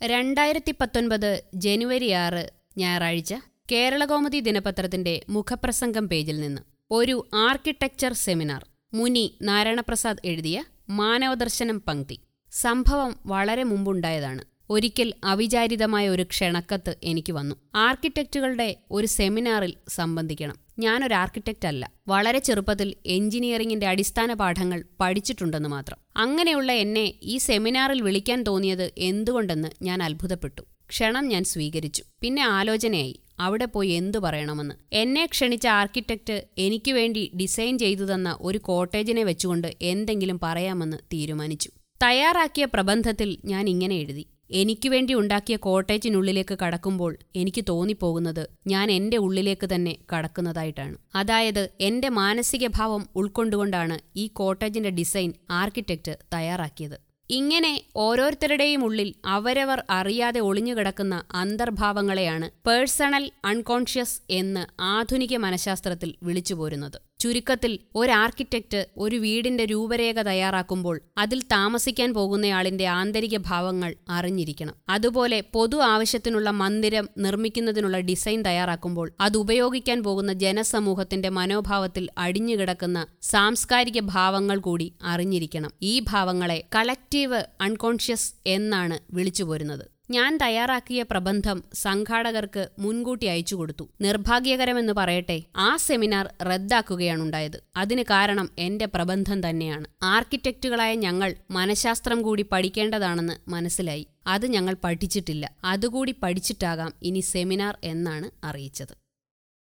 രണ്ടായിരത്തി പത്തൊൻപത് ജനുവരി ആറ് ഞായറാഴ്ച കേരളകൗമുദി ദിനപത്രത്തിന്റെ മുഖപ്രസംഗം പേജിൽ നിന്ന് ഒരു ആർക്കിടെക്ചർ സെമിനാർ മുനി നാരായണപ്രസാദ് എഴുതിയ മാനവദർശനം പങ്ക്തി സംഭവം വളരെ മുമ്പുണ്ടായതാണ് ഒരിക്കൽ അവിചാരിതമായ ഒരു ക്ഷണക്കത്ത് എനിക്ക് വന്നു ആർക്കിടെക്റ്റുകളുടെ ഒരു സെമിനാറിൽ സംബന്ധിക്കണം ഞാനൊരു ആർക്കിടെക്റ്റ് അല്ല വളരെ ചെറുപ്പത്തിൽ എഞ്ചിനീയറിംഗിന്റെ അടിസ്ഥാന പാഠങ്ങൾ പഠിച്ചിട്ടുണ്ടെന്ന് മാത്രം അങ്ങനെയുള്ള എന്നെ ഈ സെമിനാറിൽ വിളിക്കാൻ തോന്നിയത് എന്തുകൊണ്ടെന്ന് ഞാൻ അത്ഭുതപ്പെട്ടു ക്ഷണം ഞാൻ സ്വീകരിച്ചു പിന്നെ ആലോചനയായി അവിടെ പോയി എന്തു പറയണമെന്ന് എന്നെ ക്ഷണിച്ച ആർക്കിടെക്റ്റ് എനിക്ക് വേണ്ടി ഡിസൈൻ ചെയ്തു തന്ന ഒരു കോട്ടേജിനെ വെച്ചുകൊണ്ട് എന്തെങ്കിലും പറയാമെന്ന് തീരുമാനിച്ചു തയ്യാറാക്കിയ പ്രബന്ധത്തിൽ ഞാൻ ഇങ്ങനെ എഴുതി എനിക്ക് വേണ്ടി ഉണ്ടാക്കിയ കോട്ടേജിനുള്ളിലേക്ക് കടക്കുമ്പോൾ എനിക്ക് തോന്നിപ്പോകുന്നത് ഞാൻ എൻ്റെ ഉള്ളിലേക്ക് തന്നെ കടക്കുന്നതായിട്ടാണ് അതായത് എൻ്റെ മാനസിക ഭാവം ഉൾക്കൊണ്ടുകൊണ്ടാണ് ഈ കോട്ടേജിന്റെ ഡിസൈൻ ആർക്കിടെക്റ്റ് തയ്യാറാക്കിയത് ഇങ്ങനെ ഓരോരുത്തരുടെയും ഉള്ളിൽ അവരവർ അറിയാതെ ഒളിഞ്ഞുകിടക്കുന്ന അന്തർഭാവങ്ങളെയാണ് പേഴ്സണൽ അൺകോൺഷ്യസ് എന്ന് ആധുനിക മനഃശാസ്ത്രത്തിൽ വിളിച്ചുപോരുന്നത് ചുരുക്കത്തിൽ ഒരു ആർക്കിടെക്റ്റ് ഒരു വീടിന്റെ രൂപരേഖ തയ്യാറാക്കുമ്പോൾ അതിൽ താമസിക്കാൻ പോകുന്നയാളിന്റെ ആന്തരിക ഭാവങ്ങൾ അറിഞ്ഞിരിക്കണം അതുപോലെ പൊതു ആവശ്യത്തിനുള്ള മന്ദിരം നിർമ്മിക്കുന്നതിനുള്ള ഡിസൈൻ തയ്യാറാക്കുമ്പോൾ അത് ഉപയോഗിക്കാൻ പോകുന്ന ജനസമൂഹത്തിന്റെ മനോഭാവത്തിൽ അടിഞ്ഞുകിടക്കുന്ന സാംസ്കാരിക ഭാവങ്ങൾ കൂടി അറിഞ്ഞിരിക്കണം ഈ ഭാവങ്ങളെ കളക്റ്റീവ് അൺകോൺഷ്യസ് എന്നാണ് വിളിച്ചുപോരുന്നത് ഞാൻ തയ്യാറാക്കിയ പ്രബന്ധം സംഘാടകർക്ക് മുൻകൂട്ടി അയച്ചു കൊടുത്തു നിർഭാഗ്യകരമെന്ന് പറയട്ടെ ആ സെമിനാർ റദ്ദാക്കുകയാണുണ്ടായത് അതിന് കാരണം എന്റെ പ്രബന്ധം തന്നെയാണ് ആർക്കിടെക്റ്റുകളായ ഞങ്ങൾ മനഃശാസ്ത്രം കൂടി പഠിക്കേണ്ടതാണെന്ന് മനസ്സിലായി അത് ഞങ്ങൾ പഠിച്ചിട്ടില്ല അതുകൂടി പഠിച്ചിട്ടാകാം ഇനി സെമിനാർ എന്നാണ് അറിയിച്ചത്